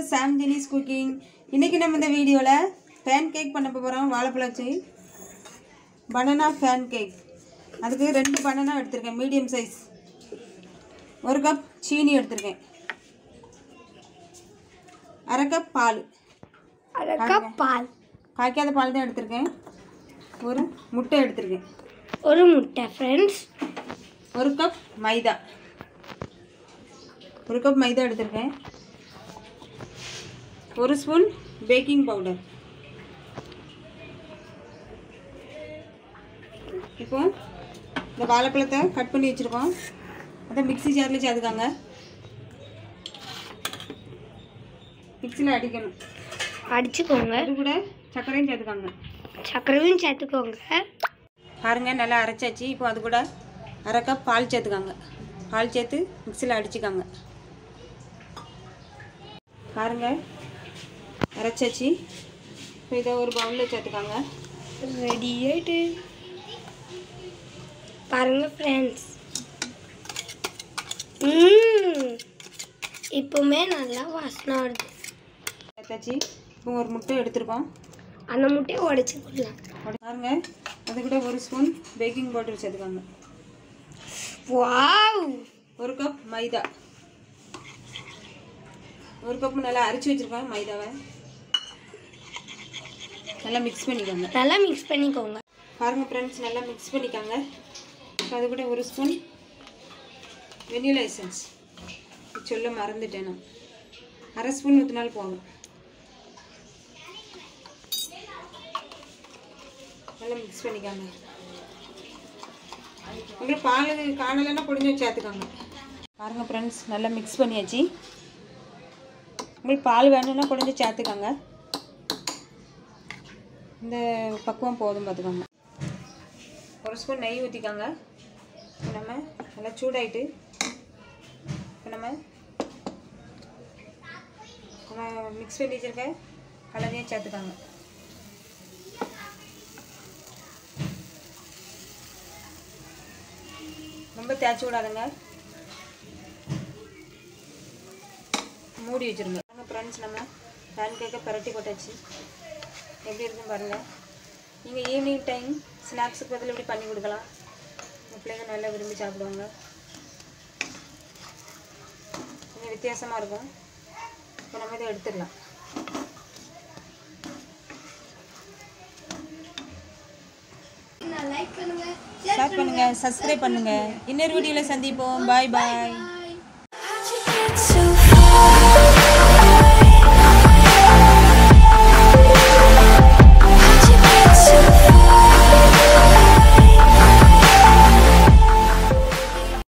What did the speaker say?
சாம் ஜெனிஸ் cooking இன்றைக்கி நம்ம இந்த வீடியோவில் பேன் கேக் பண்ண போகிறோம் வாழைப்பழம் வச்சு பனானா பேன் கேக் அதுக்கு ரெண்டு பனானா எடுத்திருக்கேன் மீடியம் சைஸ் ஒரு கப் சீனி எடுத்திருக்கேன் அரை கப் பால் அரை கப் பால் காய்க்காத பால் தான் எடுத்திருக்கேன் ஒரு முட்டை எடுத்திருக்கேன் ஒரு முட்டை ஃப்ரெண்ட்ஸ் ஒரு கப் மைதா ஒரு கப் மைதா எடுத்திருக்கேன் ஒரு ஸ்பூன் பேக்கிங் பவுடர் இப்போ இந்த வாழைப்பழத்தை கட் பண்ணி வச்சுருக்கோம் அதை மிக்ஸி ஜாரில் சேர்த்துக்காங்க மிக்ஸியில் அடிக்கணும் அடிச்சுக்கோங்க அது கூட சர்க்கரையும் சேர்த்துக்காங்க சர்க்கரையும் சேர்த்துக்கோங்க பாருங்க நல்லா அரைச்சாச்சு இப்போ அது கூட அரை கப் பால் சேர்த்துக்காங்க பால் சேர்த்து மிக்ஸியில் அடிச்சுக்காங்க பாருங்க அரைச்சாச்சு இப்போ இதை ஒரு பவுலில் சேர்த்துக்காங்க ரெடி ஆயிட்டு பாருங்க ஃப்ரெண்ட்ஸ் இப்போவுமே நல்லா வாசனை வருது சேர்த்தாச்சு இப்போ ஒரு முட்டை எடுத்திருக்கோம் அந்த முட்டையை உடைச்சு கொள்ளலாம் பாருங்க அது கூட ஒரு ஸ்பூன் பேக்கிங் பவுடர் சேர்த்துக்காங்க வாவ் ஒரு கப் மைதா ஒரு கப் நல்லா அரைச்சி வச்சுருக்கோம் மைதாவை நல்லா மிக்ஸ் பண்ணிக்கோங்க நல்லா மிக்ஸ் பண்ணிக்கோங்க பாருங்கள் ஃப்ரெண்ட்ஸ் நல்லா மிக்ஸ் பண்ணிக்காங்க இப்போ அது கூட ஒரு ஸ்பூன் வெனிலா எசன்ஸ் சொல்ல மறந்துட்டேன் நான் அரை ஸ்பூன் ஊற்றினாலும் போதும் நல்லா மிக்ஸ் பண்ணிக்காங்க உங்களுக்கு பால் காணலைன்னா பொடிஞ்சு சேர்த்துக்காங்க பாருங்கள் ஃப்ரெண்ட்ஸ் நல்லா மிக்ஸ் பண்ணியாச்சு உங்களுக்கு பால் வேணும்னா பொடிஞ்சு சேர்த்துக்காங்க இந்த பக்குவம் போதும் பார்த்துக்கோங்க ஒரு ஸ்பூன் நெய் ஊற்றிக்காங்க இப்போ நம்ம நல்லா சூடாயிட்டு இப்போ நம்ம நம்ம மிக்ஸ் பண்ணி வச்சுருக்க கலரையும் சேர்த்துக்காங்க ரொம்ப தேய்ச்சி விடாதுங்க மூடி வச்சுருங்க ஃப்ரெண்ட்ஸ் நம்ம பேன் கேக்கை பரட்டி போட்டாச்சு எப்படி இருக்கும் பாருங்கள் நீங்கள் ஈவினிங் டைம் ஸ்நாக்ஸுக்கு பதில் இப்படி பண்ணி கொடுக்கலாம் உங்கள் பிள்ளைங்க நல்லா விரும்பி சாப்பிடுவாங்க கொஞ்சம் வித்தியாசமாக இருக்கும் இப்போ நம்ம இதை எடுத்துடலாம் லைக் பண்ணுங்க ஷேர் பண்ணுங்கள் சப்ஸ்கிரைப் பண்ணுங்கள் இன்னொரு வீடியோவில் சந்திப்போம் பாய் பாய்